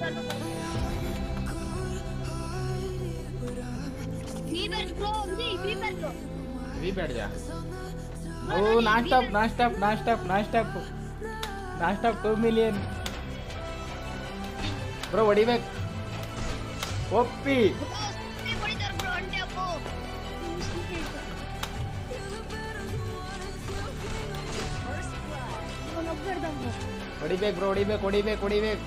Fever bro Vijay fever bro ವಿ ಬೇಡ್ಜಾ ಓ non stop non stop non stop non stop ನಾನ್ stop two million bro ಹೊಡಿಬೇಕು ಒಪ್ಪಿ ಹೊಡಿತಾರ ಬ್ರೋ ಅಂಟೆ ಅಪ್ಪು ಹೊಡಿಬೇಕು ಬ್ರೋ ಹೊಡಿಬೇಕು ಹೊಡಿಬೇಕು ಹೊಡಿಬೇಕು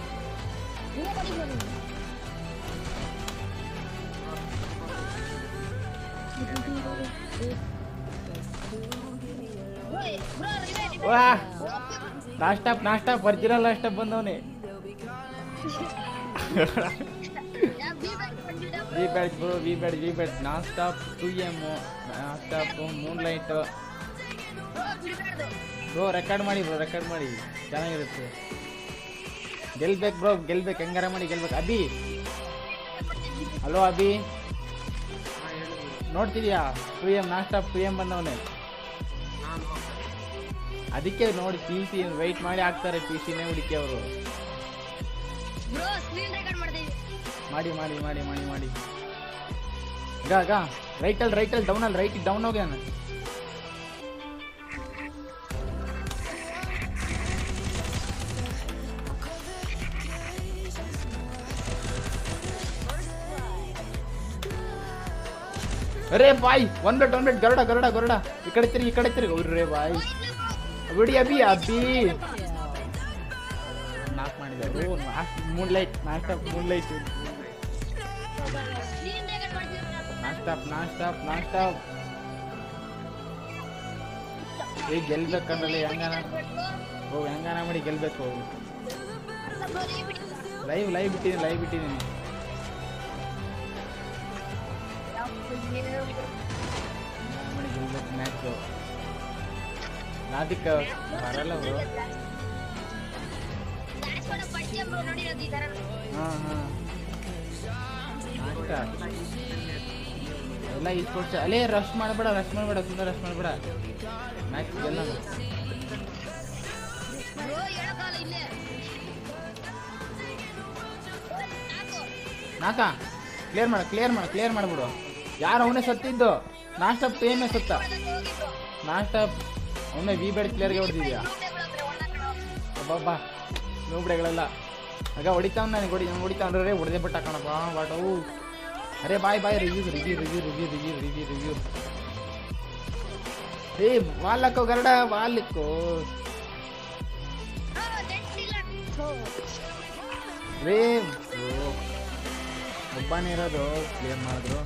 ವಾ ನಾನ್ ಸ್ಟಾಪ್ ನಾನ್ ಸ್ಟಾಪ್ ಬರ್ತಿರಲ್ಲ ನಾನ್ ಸ್ಟಾಪ್ ಬಂದವನೇ V bad bro V bad V bad non stop two M non stop moon light bro record ಮಾಡಿ ಬ್ರೋ ರೆಕಾರ್ಡ್ ಮಾಡಿ ಚೆನ್ನಾಗಿರುತ್ತೆ ಗೆಲ್ಬೇಕು ಬ್ರೋ ಗೆಲ್ಬೇಕು ಹೆಂಗಾರ ಮಾಡಿ ಗೆಲ್ಬೇಕು ಅಭಿ ಹಲೋ ಅಭಿ ನೋಡ್ತಿದ್ಯಾ two M non stop two M ಬಂದವನೇ ಅದಕ್ಕೆ ನೋಡಿ ಪಿ ಸಿ ವೆಯ್ಟ್ ಮಾಡಿ ಹಾಕ್ತಾರೆ ಪಿ ಸಿನೇ ಹುಡುಕಿ ಅವರು ಬ್ರೋ ಸ್ಕ್ರೀನ್ ರೆಕಾರ್ಡ್ ಮಾಡ್ತೀವಿ ಮಾಡಿ ಮಾಡಿ ಮಾಡಿ ಮಾಡಿ ಮಾಡಿ ಗಾ ಗಾ ರೈಟಲ್ಲಿ ರೈಟಲ್ಲಿ ಡೌನಲ್ಲಿ ರೈಟ್ ಡೌನ್ ಹೋಗ್ಯಾನ ಅರೇ ಬಾಯ್ one bet one bet Garuda Garuda Garuda ಈ ಕಡೆ ತಿರುಗಿ ಈ ಕಡೆ ತಿರುಗಿ ಅವ್ರೇ ಬಾಯ್ ಬಿಡಿ ಅಭಿ ಅಭಿ ನಾಕ್ ಮಾಡಿದ್ದಾರೆ moon light non stop moon light screen record ಮಾಡ್ತೀವಿ ನಾನ್ ಸ್ಟಾಪ್ ನಾನ್ ಸ್ಟಾಪ್ ನಾನ್ ಸ್ಟಾಪ್ ಈಗ ಗೆಲ್ಬೇಕಂದ್ರೆ ಹೆಂಗಾನ ಓ ಹೆಂಗಾನ ಮಾಡಿ ಗೆಲ್ಬೇಕು ಲೈವ್ ಲೈವ್ ಬಿಟ್ಟಿದ್ದೀನಿ ಲೈವ್ ಬಿಟ್ಟಿದ್ದೀನಿ ಮಾಡಿ ಗೆಲ್ಬೇಕು ಮ್ಯಾಚು ಅದಕ್ಕೆ ಬರಲ್ಲ ಬ್ರೋ ನೋಡಿರೋದು ಈ ತರ ಹಾಂ ಹಾಂ ಎಲ್ಲ ಈ ಸ್ಪೋರ್ಟ್ಸ್ ಅಲ್ಲೇ ರಶ್ ಮಾಡಬೇಡ ರಶ್ ಮಾಡಬೇಡ ಸುಮ್ಮನೆ ರಶ್ ಮಾಡಬೇಡ ಮ್ಯಾಚ್ ಗೆಲ್ಲ ಬ್ರೋ ಹೇಳಕಾಲ ಇಲ್ಲೇ ನಾಲ್ಕು ನಾಕ ಕ್ಲಿಯರ್ ಮಾಡ ಕ್ಲಿಯರ್ ಮಾಡ ಕ್ಲಿಯರ್ ಮಾಡ್ಬಿಡು ಯಾರು ಅವನೇ ಸತ್ತಿದ್ದು ನಾನ್ ಸ್ಟಾಪ್ ಟೇಮೇ ಸತ್ತ ನಾನ್ ಸ್ಟಾಪ್ ಅವನೇ ವಿ ಬೇಡ ಕ್ಲಿಯರ್ಗೆ ಹೊಡೆದಿದ್ಯಾ ಅಬ್ಬಬ್ಬ ನೋಬ್ಡೆಗಳೆಲ್ಲ ಆಗ ಹೊಡಿತಾವ್ ನನಗೆ ಹೊಡಿ ಹೊಡಿತಾವ್ರೆ ಹೊಡೆದೇ ಬಿಟ್ಟ ಕಣಪ್ಪ ಬಟ್ ಅವು ಅರೆ ಬಾಯ್ ಬಾಯ್ review review review review review review review ಏ ವಾಲಕ್ಕೋ ಗರಡ ವಾಲಕ್ಕೋ ರೇ ಬ್ರೋ ಒಬ್ಬನೇ ಇರೋದು ಕ್ಲಿಯರ್ ಮಾಡಿದ್ರು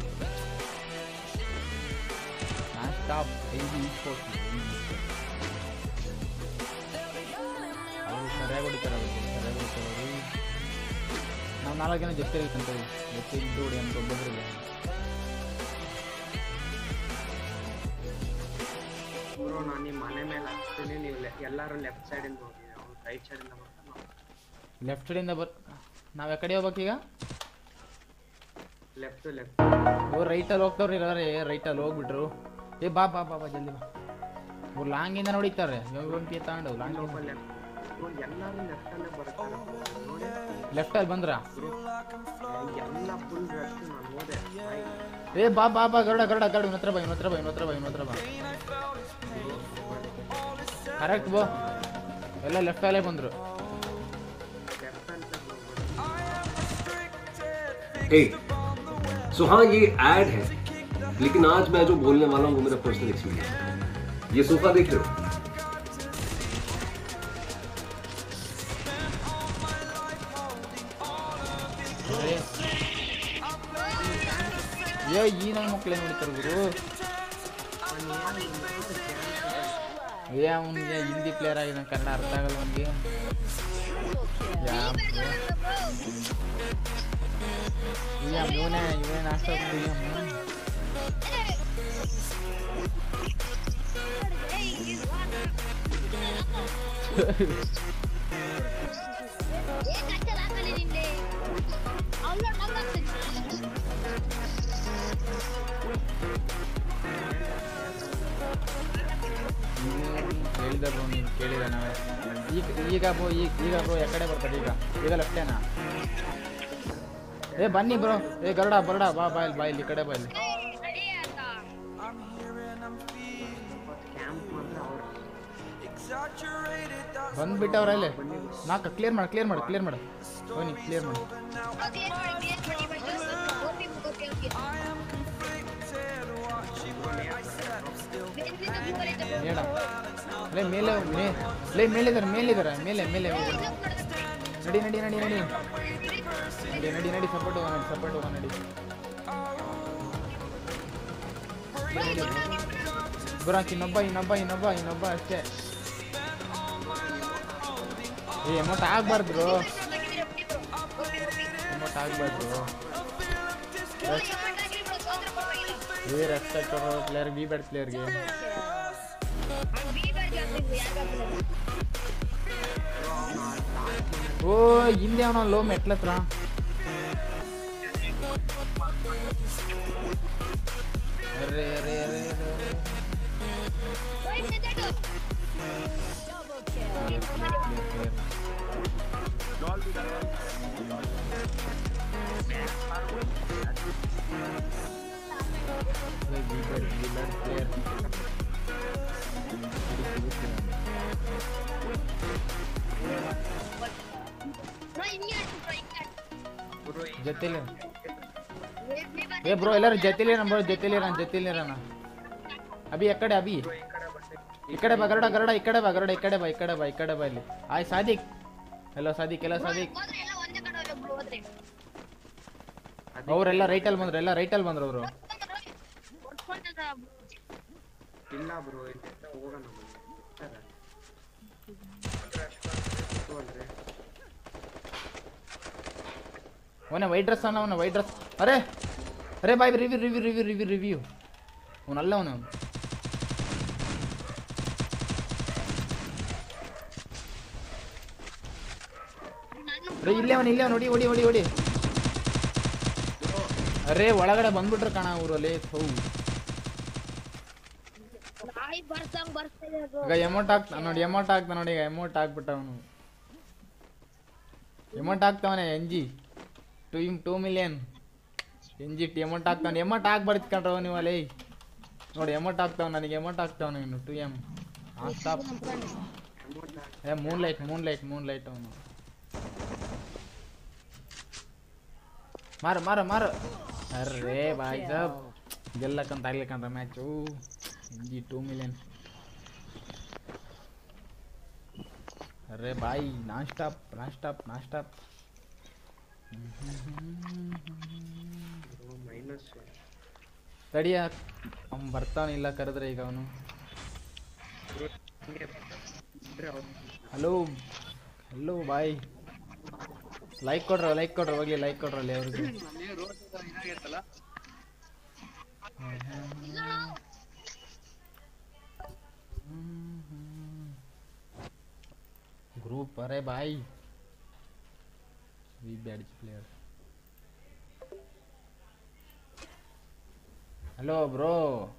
ನಾನ್ ಸ್ಟಾಪ್ ಐದು ಸ್ಪೋರ್ಟ್ಸ್ ಅವರು ಸರಿಯಾಗಿ ಹೊಡಿತಾರೆ ಅವರು ಸರಿಯಾಗಿ ಹೊಡಿತಾರೆ ಅವರು ನಾವು ನಾಲ್ಕು ಜನ ಜೊತೆ ಇರ್ತಂತೀವಿ ಜೊತೆ ಇದ್ದು ಹೊಡಿ ಅಂತ ಒಬ್ಬೊಬ್ಬರಿಗೆ ಬ್ರೋ ನಾನು ನಿಮ್ಮ ಮನೆ ಮೇಲೆ ಹಚ್ತೀನಿ ನೀವು ಎಲ್ಲರೂ ಲೆಫ್ಟ್ ಸೈಡಿಂದ ಹೋಗಿ ಅವ್ನು ರೈಟ್ ಸೈಡಿಂದ ಬರ್ತಾನೆ ಲೆಫ್ಟ್ ಸೈಡಿಂದ ಬರ್ ನಾವು ಕಡೆ ಹೋಗ್ಬೇಕೀಗ ಲೆಫ್ಟ್ ಲೆಫ್ಟ್ ಇವ್ರು ರೈಟಲ್ಲಿ ಹೋಗ್ತವ್ರಿ ಇರೋರೆ ರೈಟಲ್ಲಿ ಹೋಗ್ಬಿಟ್ರು ಏ ಬಾ ಬಾ ಬಾ ಬಾ ಜಲ್ದಿ ಬಾ ಇವ್ರು ಲಾಂಗಿಂದ ನೋಡಿತಾರೆ ಪಿ ತಗೊಂಡು ಲಾಂಗ್ ಸ್ವಲ್ಪ ಲೆಫ್ಟ್ ಎಲ್ಲರೂ ಲೆಫ್ಟಲ್ಲೇ ಬರ್ತಾರೆ ನೋಡಿ ಲೆಫ್ಟಲ್ಲಿ ಬಂದ್ರ ಎಲ್ಲ ಫುಲ್ ರಶ್ ನಾನು ನೋಡೆ ಏ ಬಾ ಬಾ ಬಾ ಗರುಡ ಗರುಡ ಗರುಡ ಇವನ ಹತ್ರ ಬಾ ಇವನ ಹತ್ರ ಬಾ ಇವನ ಹತ್ರ ಬಾ ಇವನ ಹತ್ರ ಬಾ ಕರೆಕ್ಟ್ ಬೋ ಎಲ್ಲ ಲೆಫ್ಟಲ್ಲೇ ಬಂದ್ರು ಲೆಫ್ಟ್ ಅಂತ हे सो हाँ ये एड है लेकिन आज मैं जो बोलने वाला हूँ वो मेरा पर्सनल एक्सपीरियंस है ये सोफा देख रहे हो ಏ. ಏ ಈ ನನ್ನ ಮಕ್ಳು ಏನು ನೋಡ್ತಾರೆ ಗುರು ಏ ಅವನಿಗೆ ಹಿಂದಿ ಪ್ಲೇಯರ್ ಆಗಿದೆ ಕನ್ನಡ ಅರ್ಥ ಆಗಲ್ಲ ಅವನಿಗೆ ಇವನೇ ಇವನೇ ನಾಷ್ಟ ಹೇಳಿದ್ದೆ ಬ್ರೋ ನೀನು ಕೇಳಿದೆ ನಾವೇ ಈಗ ಈಗ ಬ್ರೋ ಈಗ ಈಗ ಬ್ರೋ ಎಕಡೆ ಬರ್ತಾರೆ ಈಗ ಈಗ ಲೆಫ್ಟೇನಾ ಏ ಬನ್ನಿ ಬ್ರೋ ಏ ಗರುಡ ಬರಡ ಬಾ ಬಾ ಇಲ್ಲಿ ಬಾ ಇಲ್ಲಿ ಈ ಕಡೆ ಬಾ ಇಲ್ಲಿ ರೆಡಿ ಅಂತ ಕ್ಯಾಂಪ್ ಮಾತ್ರ ಅವ್ರು ಬಂದ್ಬಿಟ್ಟವ್ರ ಅಲ್ಲಿ ನಾಲ್ಕು ಕ್ಲಿಯರ್ ಮಾಡಿ ಕ್ಲಿಯರ್ ಮಾಡಿ ಕ್ಲಿಯರ್ ಮಾಡಿ ಹೋಗಿ ಕ್ಲಿಯರ್ ಮಾಡಿ ಕ್ಲಿಯರ್ ಮಾಡಿ ಕ್ಲಿಯರ್ ಮಾಡಿ ಬಸ್ ಓಪಿ ಓಪಿ ಓಪಿ ಬೆಂಜಿನ ಮೂವರೆ ತಗೋ ಹೇಳ ಲೇ ಮೇಲೆ ಮೇ ಲೇ ಮೇಲಿದ್ದಾರೆ ಮೇಲಿದ್ದಾರೆ ಮೇಲೆ ಮೇಲೆ ಮೇಲೆ. ನಡಿ ನಡಿ ನಡಿ ನಡಿ ನಡಿ ನಡಿ ನಡಿ ಸಪೋರ್ಟ್ ಹೋಗೋಣ ನಡಿ ಸಪೋರ್ಟ್ ಹೋಗೋಣ ನಡಿ ಗುರಾಕ್ ಇನ್ನೊಬ್ಬ ಇನ್ನೊಬ್ಬ ಇನ್ನೊಬ್ಬ ಇನ್ನೊಬ್ಬ ಅಷ್ಟೇ ಏ ಎಮೋಟ್ ಆಗ್ಬಾರ್ದು ಎಮೋಟ್ ಆಗ್ಬಾರ್ದು ಏ ರೆಸ್ಪೆಕ್ಟ್ ಪ್ಲೇಯರ್ ಬಿ ಬ್ಯಾಡ್ ಪ್ಲೇಯರ್ಗೆ ಓ ಹಿಂದೆ ಅವನ ಲೋ ಮೆಟ್ಲ ಹತ್ರ ಅರೆ ಅರೆ ಅರೆ ಅರೆ ಅರೆ. Clear, clear, clear. Play B bad, B bad player. ಗುರು ಜೊತೆಲಿ ಏ ಬ್ರೋ ಎಲ್ಲರೂ ಜೊತೆಲಿ ಬ್ರೋ ಜೊತೆಲಿ ಇರೋಣ ಜೊತೆಲಿ ಇರೋಣ ಅಭಿ ಎಕ್ಕಡೆ ಅಭಿ ಈ ಕಡೆ ಬಾ ಗರಡ ಗರಡ ಈ ಕಡೆ ಬಾ ಗರಡ ಈ ಕಡೆ ಬಾ ಈ ಕಡೆ ಬಾ ಈ ಕಡೆ ಬಾ ಇಲ್ಲಿ ಆಯ್ ಸಾದಿಕ್ ಹಲೋ ಸಾದಿಕ್ ಎಲ್ಲ ಸಾದಿಕ್ ಅವರೆಲ್ಲ ರೈಟಲ್ಲಿ ಬಂದ್ರು ಎಲ್ಲ ರೈಟಲ್ಲಿ ಬಂದ್ರು ಅವರು ಇಲ್ಲ ಬ್ರೋ ಇಲ್ಲಿಂದ ಹೋಗೋಣ ಬನ್ನಿ. ಇರ್ತಾರೆ. ಅಲ್ರಿ ಅವನೇ ವೈಟ್ ಡ್ರೆಸ್ ಅನ್ನ ಅವನ ವೈಟ್ ಡ್ರೆಸ್ ಅರೆ ಅರೆ ಬಾಯ್ review review review review review ಅವನಲ್ಲ ಅವನು ಅರೆ ಇಲ್ಲೇ ಅವನು ಇಲ್ಲೇ ಅವನು ಹೊಡಿ ಹೊಡಿ ಹೊಡಿ ಹೊಡಿ ಅರೆ ಒಳಗಡೆ ಬಂದ್ಬಿಟ್ರು ಕಣ ಊರಲ್ಲಿ ಹೌ ಬರ್ಸಂಗ್ ಬರ್ತಾ ಇದೆ ಅದು. ಈಗ ಎಮೌಂಟ್ ಹಾಕ್ತಾ ನೋಡಿ ಎಮೌಂಟ್ ಹಾಕ್ತಾ ನೋಡಿ ಈಗ ಎಮೌಂಟ್ ಹಾಕ್ಬಿಟ್ಟ ಅವನು ಎಮೌಂಟ್ ಹಾಕ್ತಾವನೆ ಎನ್ ಜಿ ಟೂ ಇಮ್ two million N G T amount ಹಾಕ್ತಾವನೆ ಎಮೌಂಟ್ ಹಾಕ್ಬಾರ್ದು ಕಣ್ರವ ನೀವು ಅಲ್ಲಿ ನೋಡಿ ಎಮೌಂಟ್ ಹಾಕ್ತಾವ ನನಗೆ ಎಮೌಂಟ್ ಹಾಕ್ತಾವನು ಇನ್ನು ಟು ಎಮ್ ಹಾಂ ಸ್ಟಾಪ್ ಏ moon light moon light moon light ಅವನು ಮಾರ ಮಾರ ಮಾರ ಅರ್ರೇ ಬಾಯ್ ಸಾಬ್ ಗೆಲ್ಲಕ್ಕಂತ ಆಗ್ಲಿಕ್ಕಂತ ಮ್ಯಾಚು ಜಿ ಟೂ ಮಿಲಿಯನ್ ಅರೆ ಬಾಯ್ ನಾನ್ ಸ್ಟಾಪ್ ನಾನ್ ಸ್ಟಾಪ್ ನಾನ್ ಸ್ಟಾಪ್ ಮೈನಸ್ ತಡಿಯ ಅವ್ನು ಬರ್ತಾವನಿಲ್ಲ ಕರೆದ್ರೆ ಈಗ ಅವನು ಅಂದ್ರೆ ಅವ್ರು ಹಲೋ ಹಲೋ ಬಾಯ್ ಲೈಕ್ ಕೊಡ್ರ ಲೈಕ್ ಕೊಡ್ರ ಹೋಗ್ಲಿ ಲೈಕ್ ಕೊಡ್ರಲ್ಲಿ ಅವ್ರಿಗೆ ಗ್ರೂಪ್ ಅರೆ ಬಾಯ್ we bad player hello bro